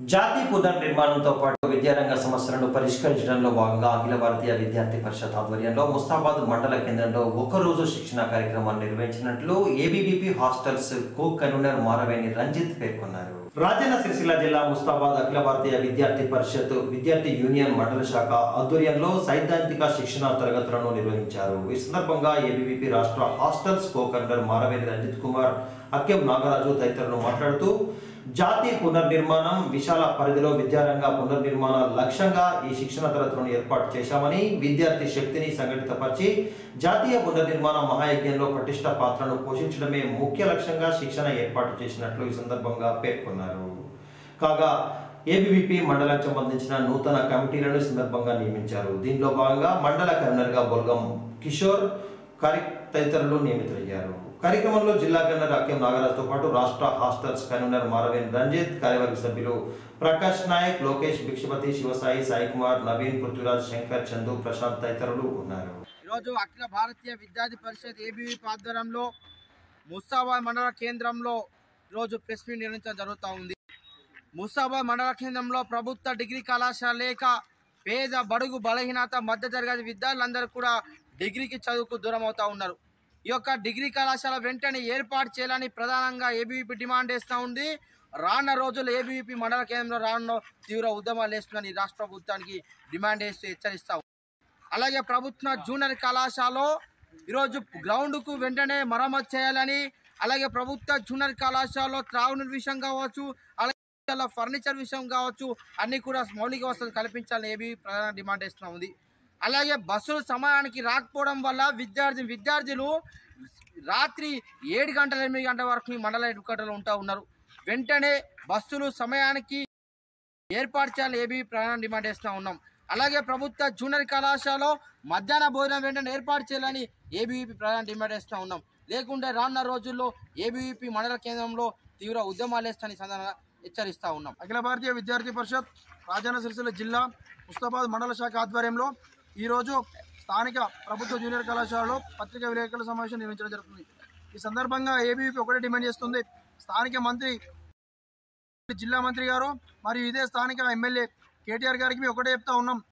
జాతి పునర్నిర్మాణంతో పాటు విద్యారంగ సమస్యలను పరిష్కరించడంలో భాగంగా అఖిల భారతీయ విద్యార్థి పరిషత్ ఆధ్వర్యంలో ముస్తాబాద్ మండల కేంద్రంలో ఒకరోజు శిక్షణ కార్యక్రమాన్ని నిర్వహించినట్లు ABVP hostels co convener Maraveni Ranjith పేర్కొన్నారు రాజన్న సిరిసిల్ల జిల్లా ముస్తాబాద్ అఖిల భారతీయ విద్యార్థి పరిషత్ విద్యార్థి యూనియన్ మండల శాఖ ఆధ్వర్యంలో సైద్ధాంతిక శిక్షణ తరగతులను నిర్వహించారు ఈ సందర్భంగా ఏబీవీపీ రాష్ట్ర hostels co convener Maraveni Ranjith Kumar Akyam Nagaraju తదితరులు మాట్లాడుతూ జాతి పునర్నిర్మాణం విశాల పరిధిలో విద్యారంగ పునర్నిర్మాణ లక్ష్యంగా ఈ శిక్షణ తరగతులను ఏర్పాటు చేశామని విద్యార్థి శక్తిని సంఘటితపరిచి జాతీయ పునర్నిర్మాణ మహాయజ్ఞంలో పటిష్ట పాత్రను పోషించడమే ముఖ్య లక్ష్యంగా శిక్షణ ఏర్పాటు చేసినట్లు ఈ సందర్భంగా పేర్కొన్నారు కాగా ఏబీవీపీ మండలానికి సంబంధించిన నూతన కమిటీలను ఈ సందర్భంగా నియమించారు దీనిలో భాగంగా మండల కన్వీనర్గా బొల్గం కిషోర్ కార్య తదితరులు నియమితులయ్యారు కార్యక్రమంలో జిల్లా కన్వీనర్ అక్యం నాగరాజ్తో పాటు రాష్ట్ర హాస్టల్స్ కన్వీనర్ మారవేన్ రంజిత్ కార్యవర్గ సభ్యులు ప్రకాష్ నాయక్ లోకేష్ భిక్షపతి శివసాయి సాయి కుమార్ నవీన్ పృథ్వీరాజ్ శంకర్ చందు ప్రశాంత్ తదితరులు ఉన్నారు ఈరోజు అఖిల భారతీయ విద్యార్థి పరిషత్ ఏబీవీ ఆధ్వర్యంలో ముస్తాబాద్ మండల కేంద్రంలో ఈరోజు ప్రెస్ మీట్ నిర్వహించడం జరుగుతూ ఉంది ముస్తాబాద్ మండల కేంద్రంలో ప్రభుత్వ డిగ్రీ కళాశాల లేక పేద బడుగు బలహీనత మధ్య తరగతి విద్యార్థులందరూ కూడా డిగ్రీకి చదువుకు దూరం అవుతా ఉన్నారు ఈ యొక్క డిగ్రీ కళాశాల వెంటనే ఏర్పాటు చేయాలని ప్రధానంగా ఏబీవీపీ డిమాండ్ చేస్తూ ఉంది రానున్న రోజుల్లో ఏబీవీపీ మండల కేంద్రంలో రానున్న తీవ్ర ఉద్యమాలు వేస్తుందని రాష్ట్ర ప్రభుత్వానికి డిమాండ్ చేస్తూ హెచ్చరిస్తా ఉంది. అలాగే ప్రభుత్వ జూనియర్ కళాశాలలో ఈరోజు గ్రౌండ్కు వెంటనే మరమ్మతు చేయాలని అలాగే ప్రభుత్వ జూనియర్ కళాశాలలో త్రాగునీరు విషయం కావచ్చు అలాగే ఫర్నిచర్ విషయం కావచ్చు అన్ని కూడా మౌలిక వసతులు కల్పించాలని ఏబీ ప్రధాన డిమాండ్ చేస్తూ ఉంది అలాగే బస్సులు సమయానికి రాకపోవడం వల్ల విద్యార్థి విద్యార్థులు రాత్రి ఏడు గంటల ఎనిమిది గంటల వరకు ఈ మండల హెడ్ క్వార్టర్లో ఉంటా ఉన్నారు వెంటనే బస్సులు సమయానికి ఏర్పాటు చేయాలని ఏబీ ప్రధాన డిమాండ్ చేస్తూ ఉన్నాం అలాగే ప్రభుత్వ జూనియర్ కళాశాలలో మధ్యాహ్న భోజనం వెంటనే ఏర్పాటు చేయాలని ఏబీవీపీ ప్రధాన డిమాండ్ చేస్తూ ఉన్నాం లేకుంటే రానున్న రోజుల్లో ఏబీవీపీ మండల కేంద్రంలో తీవ్ర ఉద్యమాలు వేస్తానని సందర్భంగా హెచ్చరిస్తూ ఉన్నాం అఖిల భారతీయ విద్యార్థి పరిషత్ రాజన్న సిరిసిల్ల జిల్లా ముస్తాబాద్ మండల శాఖ ఆధ్వర్యంలో ఈరోజు స్థానిక ప్రభుత్వ జూనియర్ కళాశాలలో పత్రికా విలేకరుల సమావేశం నిర్వహించడం జరుగుతుంది ఈ సందర్భంగా ఏబీవీపీ ఒకటే డిమాండ్ చేస్తుంది స్థానిక మంత్రి జిల్లా మంత్రి గారు మరియు ఇదే స్థానిక ఎమ్మెల్యే కేటీఆర్ గారికి మేము ఒకటే చెప్తా ఉన్నాం